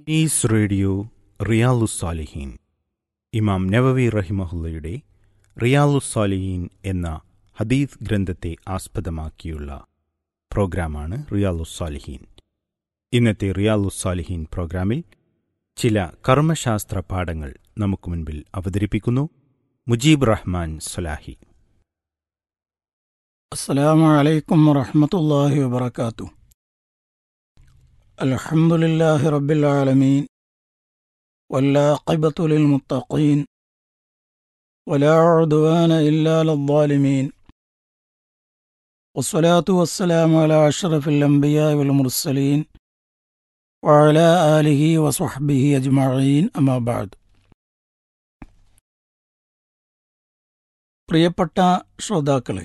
Is radio റിയാലുസാലിഹീൻ ഇമാം നവവി റഹിമഹുല്ലയുടെ റിയാലുസാലിഹീൻ എന്ന ഹദീസ് ഗ്രന്ഥത്തെ ആസ്പദമാക്കിയുള്ള പ്രോഗ്രാമാണ് റിയാലുസാലിഹീൻ ഇന്നത്തെ റിയാലുസാലിഹീൻ പ്രോഗ്രാമിൽ ചില കർമ്മശാസ്ത്ര പാഠങ്ങൾ നമുക്ക് മുൻപിൽ അവതരിപ്പിക്കുന്നു മുജീബ് റഹ്മാൻ സലാഹി السلام عليكم ورحمة الله وبركاته الحمد لله رب العالمين والعاقبة للمتقين ولا عدوان إلا للظالمين والصلاة والسلام على أشرف الأنبياء والمرسلين وعلى آله وصحبه أجمعين أما بعد പ്രിയപ്പെട്ട ശ്രോതാക്കളെ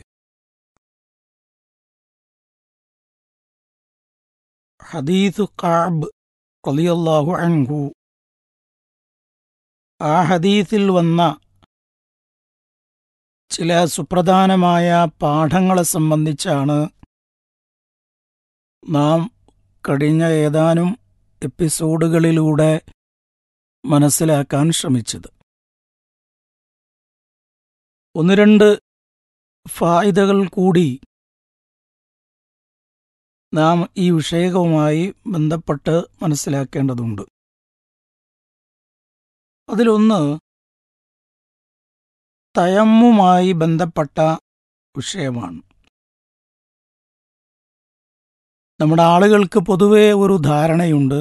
ഹദീസ് കാബ് റളിയല്ലാഹു അൻഹു ആ ഹദീസിൽ വന്ന ചില സുപ്രധാനമായ പാഠങ്ങളെ സംബന്ധിച്ചാണ് നാം കഴിഞ്ഞ ഏതാനും എപ്പിസോഡുകളിലൂടെ മനസ്സിലാക്കാൻ ശ്രമിച്ചത് ഒന്ന് രണ്ട് ഫായിദകൾ കൂടി നാം ഈ വിഷയവുമായി ബന്ധപ്പെട്ട് മനസ്സിലാക്കേണ്ടതുണ്ട് അതിലൊന്ന് തയമ്മുമായി ബന്ധപ്പെട്ട വിഷയമാണ് നമ്മുടെ ആളുകൾക്ക് പൊതുവെ ഒരു ധാരണയുണ്ട്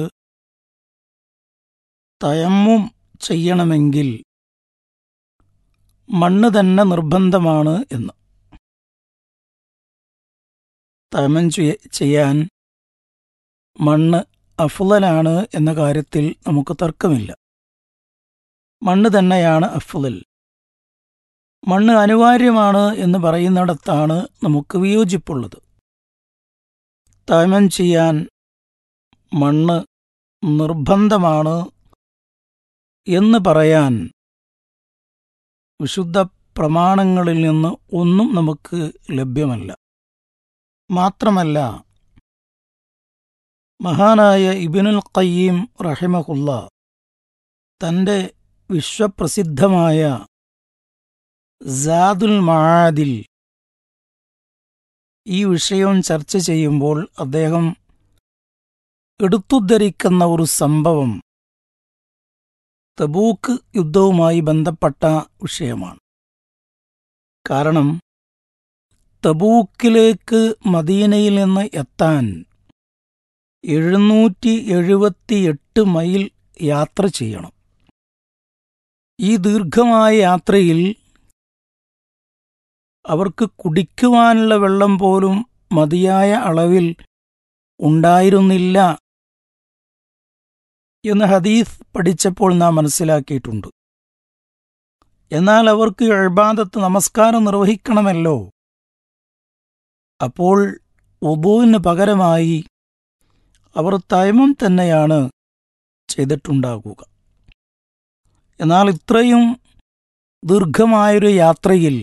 തയമ്മും ചെയ്യണമെങ്കിൽ മണ്ണ് തന്നെ നിർബന്ധമാണ് എന്ന് തയമം ചെയ്യാൻ മണ്ണ് അഫ്ലലാണ് എന്ന കാര്യത്തിൽ നമുക്ക് തർക്കമില്ല മണ്ണ് തന്നെയാണ് അഫ്ലൽ മണ്ണ് അനിവാര്യമാണ് എന്ന് പറയുന്നിടത്താണ് നമുക്ക് വിയോജിപ്പുള്ളത് തയമം ചെയ്യാൻ മണ്ണ് നിർബന്ധമാണ് എന്ന് പറയാൻ വിശുദ്ധ പ്രമാണങ്ങളിൽ നിന്ന് ഒന്നും നമുക്ക് ലഭ്യമല്ല മാത്രമല്ല മഹാനായ ഇബിനുൽ ഖയ്യീം റഹിമഹുല്ല തന്റെ വിശ്വപ്രസിദ്ധമായ സാദുൽ മഹാദിൽ ഈ വിഷയം ചർച്ച ചെയ്യുമ്പോൾ അദ്ദേഹം എടുത്തുദ്ധരിക്കുന്ന ഒരു സംഭവം തബൂക്ക് യുദ്ധവുമായി ബന്ധപ്പെട്ട വിഷയമാണ് കാരണം തബൂക്കിലേക്ക് മദീനയിൽ നിന്ന് എത്താൻ എഴുന്നൂറ്റി എഴുപത്തിയെട്ട് മൈൽ യാത്ര ചെയ്യണം ഈ ദീർഘമായ യാത്രയിൽ അവർക്ക് കുടിക്കുവാനുള്ള വെള്ളം പോലും മതിയായ അളവിൽ ഉണ്ടായിരുന്നില്ല എന്ന് ഹദീസ് പഠിച്ചപ്പോൾ നാം മനസ്സിലാക്കിയിട്ടുണ്ട് എന്നാൽ അവർക്ക് എഴുബാദത്ത് നമസ്കാരം നിർവഹിക്കണമല്ലോ അപ്പോൾ ഉബുവിന് പകരമായി അവർ തയമം തന്നെയാണ് ചെയ്തിട്ടുണ്ടാകുക എന്നാൽ ഇത്രയും ദീർഘമായൊരു യാത്രയിൽ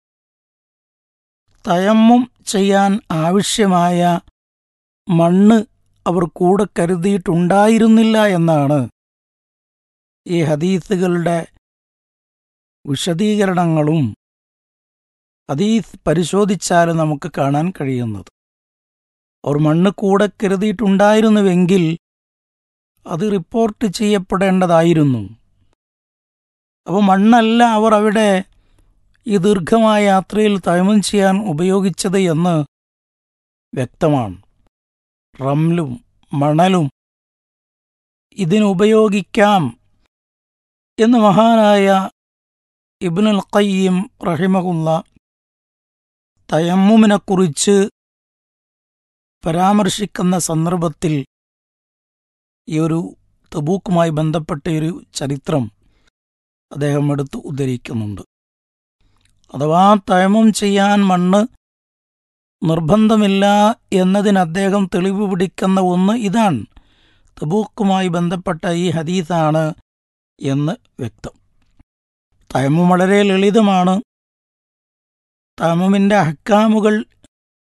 തയമ്മും ചെയ്യാൻ ആവശ്യമായ മണ്ണ് അവർ കൂടെ കരുതിയിട്ടുണ്ടായിരുന്നില്ല എന്നാണ് ഈ ഹദീസുകളുടെ വിശദീകരണങ്ങളും ഹദീസ് പരിശോധിച്ചാൽ നമുക്ക് കാണാൻ കഴിയുന്നത് അവർ മണ്ണ് കൂടെ കരുതിയിട്ടുണ്ടായിരുന്നുവെങ്കിൽ അത് റിപ്പോർട്ട് ചെയ്യപ്പെടേണ്ടതായിരുന്നു അപ്പോൾ മണ്ണല്ല അവർ അവിടെ ഈ ദീർഘമായ യാത്രയിൽ തയമം ചെയ്യാൻ ഉപയോഗിച്ചത് എന്ന് വ്യക്തമാണ് റംലും മണലും ഇതിനുപയോഗിക്കാം എന്ന് മഹാനായ ഇബ്നുൽ ഖയ്യിം റഹിമഹുല്ല തയമ്മുമിനെക്കുറിച്ച് പരാമർശിക്കുന്ന സന്ദർഭത്തിൽ ഈ ഒരു തബൂക്കുമായി ബന്ധപ്പെട്ട ഒരു ചരിത്രം അദ്ദേഹം എടുത്ത് ഉദ്ധരിക്കുന്നുണ്ട് അഥവാ തയമം ചെയ്യാൻ മണ്ണ് നിർബന്ധമില്ല എന്നതിന് അദ്ദേഹം തെളിവ് പിടിക്കുന്ന ഒന്ന് ഇതാണ് തബൂക്കുമായി ബന്ധപ്പെട്ട ഈ ഹദീസാണ് എന്ന് വ്യക്തം തയമം വളരെ ലളിതമാണ് തമമിൻ്റെ അഹക്കാമുകൾ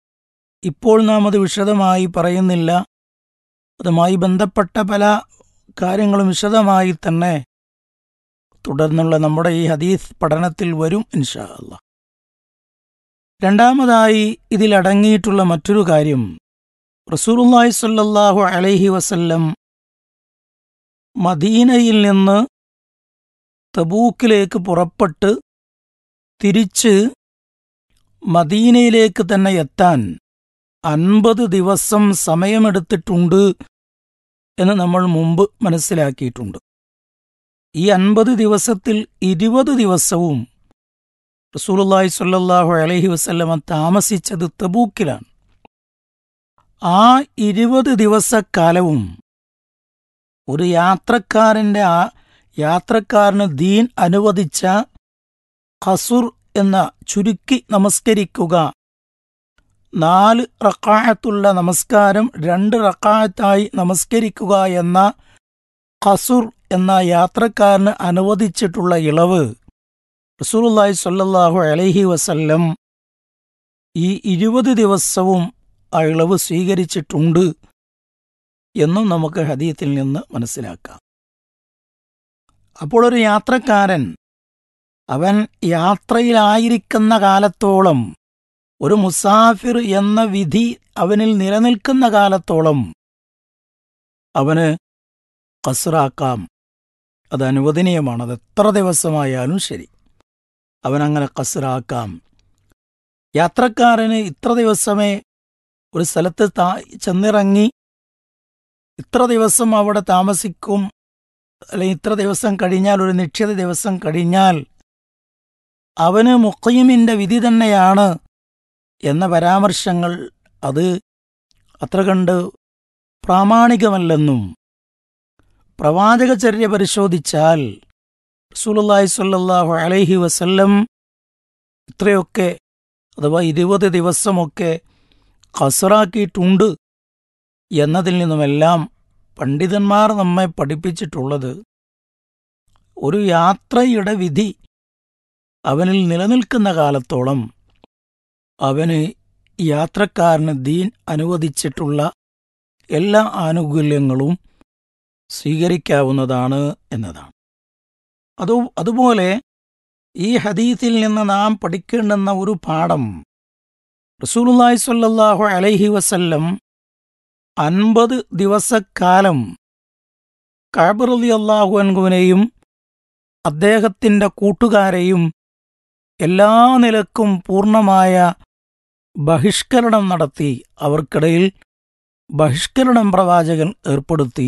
ഇപ്പോൾ നാം അത് വിശദമായി പറയുന്നില്ല അതുമായി ബന്ധപ്പെട്ട പല കാര്യങ്ങളും വിശദമായി തന്നെ തുടർന്നുള്ള നമ്മുടെ ഈ ഹദീസ് പഠനത്തിൽ വരും ഇൻഷാ അല്ലാ രണ്ടാമതായി ഇതിലടങ്ങിയിട്ടുള്ള മറ്റൊരു കാര്യം റസൂലുള്ളാഹി സ്വല്ലല്ലാഹു അലൈഹി വസല്ലം മദീനയിൽ നിന്ന് തബൂക്കിലേക്ക് പുറപ്പെട്ട് തിരിച്ച് മദീനയിലേക്ക് തന്നെ എത്താൻ അൻപത് ദിവസം സമയമെടുത്തിട്ടുണ്ട് എന്ന് നമ്മൾ മുമ്പ് മനസ്സിലാക്കിയിട്ടുണ്ട് ഈ അൻപത് ദിവസത്തിൽ ഇരുപത് ദിവസവും റസൂലുള്ളാഹി സ്വല്ലല്ലാഹു അലൈഹി വസല്ലമ താമസിച്ചത് തബൂക്കിലാണ് ആ ഇരുപത് ദിവസക്കാലവും ഒരു യാത്രക്കാരന്റെ ആ യാത്രക്കാരന് ദീൻ അനുവദിച്ച ഖസുർ എന്ന ചുരുക്കി നമസ്കരിക്കുക നാല് റക്കായത്തുള്ള നമസ്കാരം രണ്ട് റക്കായത്തായി നമസ്കരിക്കുക എന്ന ഖസുർ എന്ന യാത്രക്കാരന് അനുവദിച്ചിട്ടുള്ള ഇളവ് റസൂലുള്ളാഹി സ്വല്ലല്ലാഹു അലൈഹി വസല്ലം ഈ ഇരുപത് ദിവസവും ആ ഇളവ് സ്വീകരിച്ചിട്ടുണ്ട് എന്നും നമുക്ക് ഹദീത്തിൽ നിന്ന് മനസ്സിലാക്കാം അപ്പോൾ ഒരു യാത്രക്കാരൻ അവൻ യാത്രയിലായിരിക്കുന്ന കാലത്തോളം ഒരു മുസാഫിർ എന്ന വിധി അവനിൽ നിലനിൽക്കുന്ന കാലത്തോളം അവന് കസറാക്കാം അത് അനുവദനീയമാണ് അത് എത്ര ദിവസമായാലും ശരി അവനങ്ങനെ കസറാക്കാം യാത്രക്കാരന് ഇത്ര ദിവസമേ ഒരു സ്ഥലത്ത് താ ചെന്നിറങ്ങി ഇത്ര ദിവസം അവിടെ താമസിക്കും അല്ലെങ്കിൽ ഇത്ര ദിവസം കഴിഞ്ഞാൽ ഒരു നിശ്ചിത ദിവസം കഴിഞ്ഞാൽ അവന് മുക്കയിമിൻ്റെ വിധി തന്നെയാണ് എന്ന പരാമർശങ്ങൾ അത് അത്ര കണ്ട് പ്രാമാണികമല്ലെന്നും പ്രവാചകചര്യ പരിശോധിച്ചാൽ റസൂലുള്ളാഹി സ്വല്ലല്ലാഹു അലൈഹി വസല്ലം ഇത്രയൊക്കെ അഥവാ ഇരുപത് ദിവസമൊക്കെ ഖസറാക്കിയിട്ടുണ്ട് എന്നതിൽ നിന്നുമെല്ലാം പണ്ഡിതന്മാർ നമ്മെ പഠിപ്പിച്ചിട്ടുള്ളത് ഒരു യാത്രയുടെ വിധി അവനിൽ നിലനിൽക്കുന്ന കാലത്തോളം അവന് യാത്രക്കാരന് ദീൻ അനുവദിച്ചിട്ടുള്ള എല്ലാ ആനുകൂല്യങ്ങളും സ്വീകരിക്കാവുന്നതാണ് എന്നതാണ് അതു അതുപോലെ ഈ ഹദീത്തിൽ നിന്ന് നാം പഠിക്കേണ്ടുന്ന ഒരു പാഠം റസൂലുള്ളാഹി സ്വല്ലല്ലാഹു അലൈഹി വസല്ലം അൻപത് ദിവസക്കാലം കഅബ് റളിയല്ലാഹു അൻഹുവിനെയും അദ്ദേഹത്തിന്റെ കൂട്ടുകാരെയും എല്ലാ നിലക്കും പൂർണ്ണമായ ബഹിഷ്കരണം നടത്തി അവർക്കിടയിൽ ബഹിഷ്കരണം പ്രവാചകൻ ഏർപ്പെടുത്തി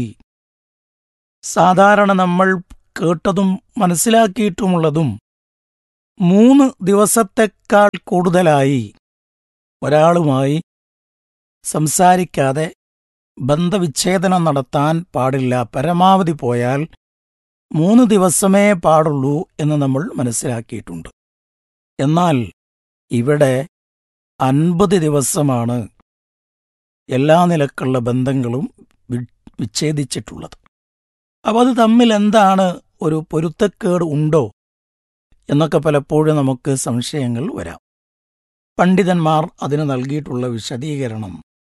സാധാരണ നമ്മൾ കേട്ടതും മനസ്സിലാക്കിയിട്ടുമുള്ളതും മൂന്ന് ദിവസത്തെക്കാൾ കൂടുതലായി ഒരാളുമായി സംസാരിക്കാതെ ബന്ധവിച്ഛേദനം നടത്താൻ പാടില്ല പരമാവധി പോയാൽ മൂന്ന് ദിവസമേ പാടുള്ളൂ എന്ന് നമ്മൾ മനസ്സിലാക്കിയിട്ടുണ്ട് എന്നാൽ ഇവിടെ അൻപത് ദിവസമാണ് എല്ലാ നിലക്കുള്ള ബന്ധങ്ങളും വി- വിച്ഛേദിച്ചിട്ടുള്ളത് അപ്പം അത് തമ്മിൽ എന്താണ് ഒരു പൊരുത്തക്കേട് ഉണ്ടോ എന്നൊക്കെ പലപ്പോഴും നമുക്ക് സംശയങ്ങൾ വരാം പണ്ഡിതന്മാർ അതിന് നൽകിയിട്ടുള്ള വിശദീകരണം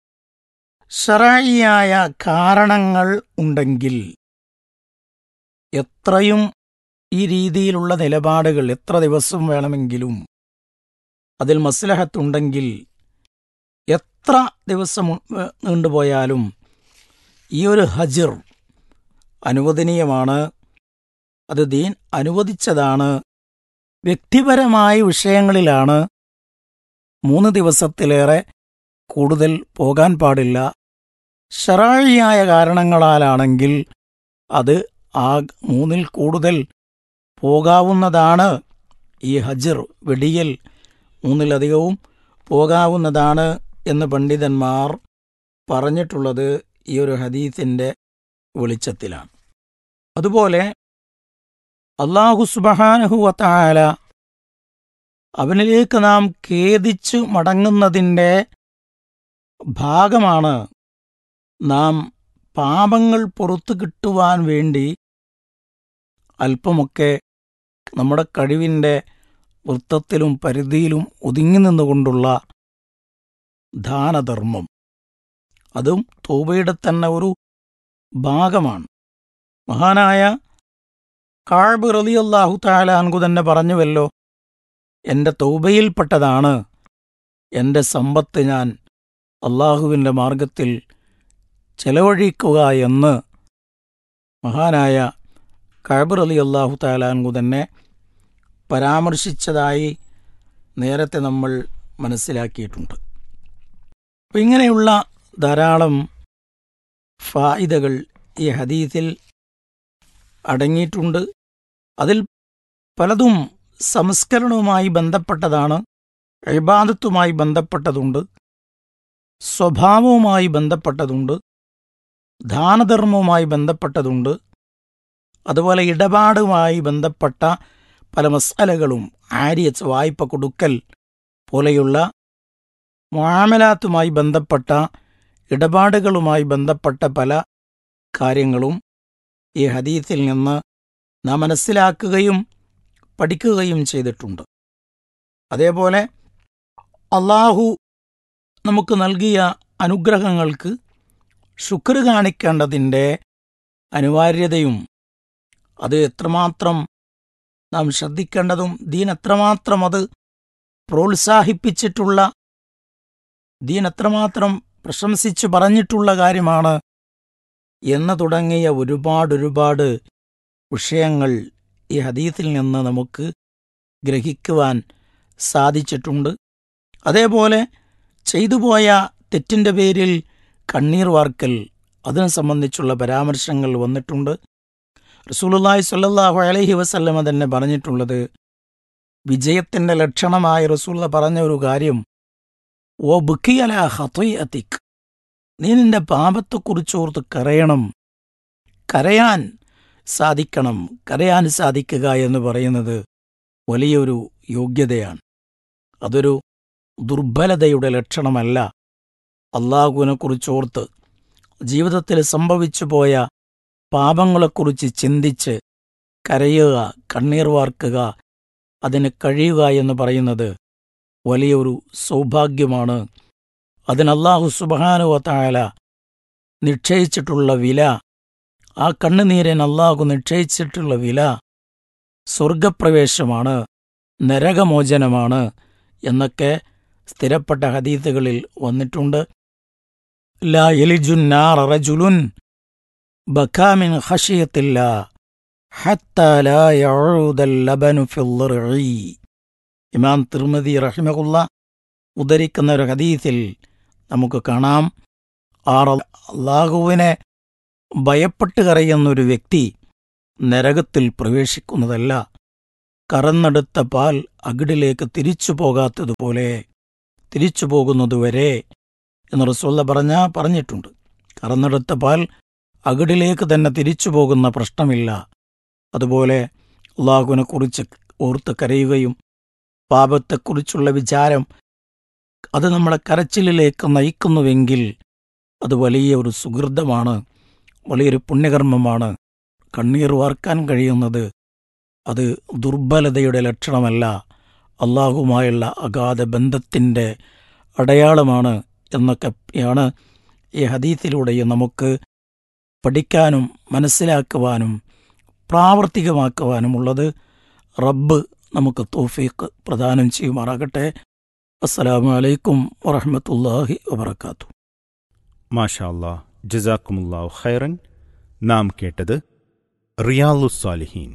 ഷറായിയായ കാരണങ്ങൾ ഉണ്ടെങ്കിൽ എത്രയും ഈ രീതിയിലുള്ള നിലപാടുകൾ എത്ര ദിവസം വേണമെങ്കിലും അതിൽ മസ്ലഹത്തുണ്ടെങ്കിൽ എത്ര ദിവസം ഉ- നീണ്ടുപോയാലും ഈ ഒരു ഹജിർ അനുവദനീയമാണ് അത് ദീൻ അനുവദിച്ചതാണ് വ്യക്തിപരമായ വിഷയങ്ങളിലാണ് മൂന്ന് ദിവസത്തിലേറെ കൂടുതൽ പോകാൻ പാടില്ല ഷറാഴിയായ കാരണങ്ങളാലാണെങ്കിൽ അത് ആ മൂന്നിൽ കൂടുതൽ പോകാവുന്നതാണ് ഈ ഹജിർ വെടിയൽ മൂന്നിലധികവും പോകാവുന്നതാണ് എന്ന് പണ്ഡിതന്മാർ പറഞ്ഞിട്ടുള്ളത് ഈ ഒരു ഹദീസിന്റെ വെളിച്ചത്തിലാണ് അതുപോലെ അള്ളാഹു സുബഹാനഹുവത്തായാല അവനിലേക്ക് നാം ഖേദിച്ചു മടങ്ങുന്നതിൻ്റെ ഭാഗമാണ് നാം പാപങ്ങൾ പുറത്തു കിട്ടുവാൻ വേണ്ടി അല്പമൊക്കെ നമ്മുടെ കഴിവിൻ്റെ വൃത്തത്തിലും പരിധിയിലും ഒതുങ്ങി നിന്നുകൊണ്ടുള്ള ദാനധർമ്മം അതും തൗബയുടെ തന്നെ ഒരു ഭാഗമാണ് മഹാനായ കാഴ്ബ് റളിയല്ലാഹു താലാൻകു തന്നെ പറഞ്ഞുവല്ലോ എൻ്റെ തൗബയിൽപ്പെട്ടതാണ് എൻ്റെ സമ്പത്ത് ഞാൻ അള്ളാഹുവിൻ്റെ മാർഗത്തിൽ ചെലവഴിക്കുക എന്ന് മഹാനായ കഴബ് അലി അള്ളാഹു താലാൻകു തന്നെ പരാമർശിച്ചതായി നേരത്തെ നമ്മൾ മനസ്സിലാക്കിയിട്ടുണ്ട് അപ്പം ഇങ്ങനെയുള്ള ധാരാളം ഫായിദകൾ ഈ ഹദീസിൽ അടങ്ങിയിട്ടുണ്ട് അതിൽ പലതും സംസ്കരണവുമായി ബന്ധപ്പെട്ടതാണ് ഇബാദത്തുമായി ബന്ധപ്പെട്ടതുണ്ട് സ്വഭാവവുമായി ബന്ധപ്പെട്ടതുണ്ട് ദാനധർമ്മവുമായി ബന്ധപ്പെട്ടതുണ്ട് അതുപോലെ ഇടപാടുമായി ബന്ധപ്പെട്ട പല മസാലകളും ആര്യസ് വായ്പ കൊടുക്കൽ പോലെയുള്ള മുആമലാത്തുമായി ബന്ധപ്പെട്ട ഇടപാടുകളുമായി ബന്ധപ്പെട്ട പല കാര്യങ്ങളും ഈ ഹദീത്തിൽ നിന്ന് നാം മനസ്സിലാക്കുകയും പഠിക്കുകയും ചെയ്തിട്ടുണ്ട് അതേപോലെ അള്ളാഹു നമുക്ക് നൽകിയ അനുഗ്രഹങ്ങൾക്ക് ശുക്ർ കാണിക്കേണ്ടതിൻ്റെ അനിവാര്യതയും അത് എത്രമാത്രം നാം ശ്രദ്ധിക്കേണ്ടതും ദീൻ എത്രമാത്രം അത് പ്രോത്സാഹിപ്പിച്ചിട്ടുള്ള ദീൻ എത്രമാത്രം പ്രശംസിച്ചു പറഞ്ഞിട്ടുള്ള കാര്യമാണ് എന്ന് തുടങ്ങിയ ഒരുപാട് ഒരുപാട് വിഷയങ്ങൾ ഈ ഹദീത്തിൽ നിന്ന് നമുക്ക് ഗ്രഹിക്കുവാൻ സാധിച്ചിട്ടുണ്ട് അതേപോലെ ചെയ്തുപോയ തെറ്റിൻ്റെ പേരിൽ കണ്ണീർ വാർക്കൽ അതിനെ സംബന്ധിച്ചുള്ള പരാമർശങ്ങൾ വന്നിട്ടുണ്ട് റസൂലുള്ളാഹി സ്വല്ലല്ലാഹു അലൈഹി വസല്ലമ തന്നെ പറഞ്ഞിട്ടുള്ളത് വിജയത്തിൻ്റെ ലക്ഷണമായ റസൂള്ള പറഞ്ഞ ഒരു കാര്യം ഓ ബുക്കിയല ഹതൊയത്തിക് നീ നിന്റെ പാപത്തെക്കുറിച്ചോർത്ത് കരയണം കരയാൻ സാധിക്കണം കരയാൻ സാധിക്കുക എന്ന് പറയുന്നത് വലിയൊരു യോഗ്യതയാണ് അതൊരു ദുർബലതയുടെ ലക്ഷണമല്ല അള്ളാഹുവിനെക്കുറിച്ചോർത്ത് ജീവിതത്തിൽ സംഭവിച്ചു പോയ പാപങ്ങളെക്കുറിച്ച് ചിന്തിച്ച് കരയുക കണ്ണീർ വാർക്കുക അതിന് കഴിയുക എന്ന് പറയുന്നത് വലിയൊരു സൗഭാഗ്യമാണ് അതിന് അള്ളാഹു സുബാനുവത്തായാല നിശ്ചയിച്ചിട്ടുള്ള വില ആ കണ്ണുനീരൻ അള്ളാഹു നിശ്ചയിച്ചിട്ടുള്ള വില സ്വർഗപ്രവേശമാണ് നരകമോചനമാണ് എന്നൊക്കെ സ്ഥിരപ്പെട്ട ഹദീത്തുകളിൽ വന്നിട്ടുണ്ട് ലാ എലിജുന്നാർ റജുലുൻ ബക്കാമിൻ ഹഷിയത്തില്ല ഹത്ത ലാ യഊദൽ ലബനു ഫിൽ ളിർഇ. ഇമാം തിർമതി റഹിമകുള്ള ഉദ്ധരിക്കുന്ന ഒരു ഹദീസിൽ നമുക്ക് കാണാം ആർ അള്ളാഹുവിനെ ഭയപ്പെട്ട് കരയുന്നൊരു വ്യക്തി നരകത്തിൽ പ്രവേശിക്കുന്നതല്ല കറന്നെടുത്ത പാൽ അകിടിലേക്ക് തിരിച്ചു പോകാത്തതുപോലെ തിരിച്ചു പോകുന്നതുവരെ എന്ന് റസൂല്ല പറഞ്ഞ പറഞ്ഞിട്ടുണ്ട് കറന്നെടുത്ത പാൽ അകിടിലേക്ക് തന്നെ തിരിച്ചു പോകുന്ന പ്രശ്നമില്ല അതുപോലെ അള്ളാഹുവിനെക്കുറിച്ച് ഓർത്ത് കരയുകയും പാപത്തെക്കുറിച്ചുള്ള വിചാരം അത് നമ്മളെ കരച്ചിലിലേക്ക് നയിക്കുന്നുവെങ്കിൽ അത് വലിയ ഒരു സുഹൃതമാണ് വലിയൊരു പുണ്യകർമ്മമാണ് കണ്ണീർ വാർക്കാൻ കഴിയുന്നത് അത് ദുർബലതയുടെ ലക്ഷണമല്ല അള്ളാഹുമായുള്ള അഗാധ ബന്ധത്തിൻ്റെ അടയാളമാണ് എന്നൊക്കെയാണ് ഈ ഹദീത്തിലൂടെ നമുക്ക് പഠിക്കാനും മനസ്സിലാക്കുവാനും പ്രാവർത്തികമാക്കുവാനുമുള്ളത് റബ്ബ് നമുക്ക് തോഫീക്ക് പ്രദാനം ചെയ്യുമാറാകട്ടെ അസ്സലാമു അലൈക്കും വറഹ്മത്തുള്ളാഹി വബർക്കാത്തു മാഷാ അല്ലാ ജസാക്കുമുല്ലാഹു ഖൈറൻ നാം കേട്ടത് റിയാലുസ്സാലിഹീൻ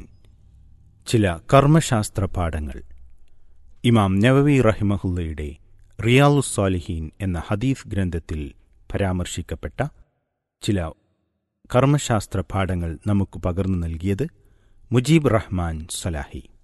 ചില കർമ്മശാസ്ത്ര പാഠങ്ങൾ ഇമാം നവവി റഹിമഹുല്ലയുടെ റിയാലുസ്സാലിഹീൻ എന്ന ഹദീഫ് ഗ്രന്ഥത്തിൽ പരാമർശിക്കപ്പെട്ട ചില കർമ്മശാസ്ത്ര പാഠങ്ങൾ നമുക്ക് പകർന്നു നൽകിയത് മുജീബ് റഹ്മാൻ സലാഹി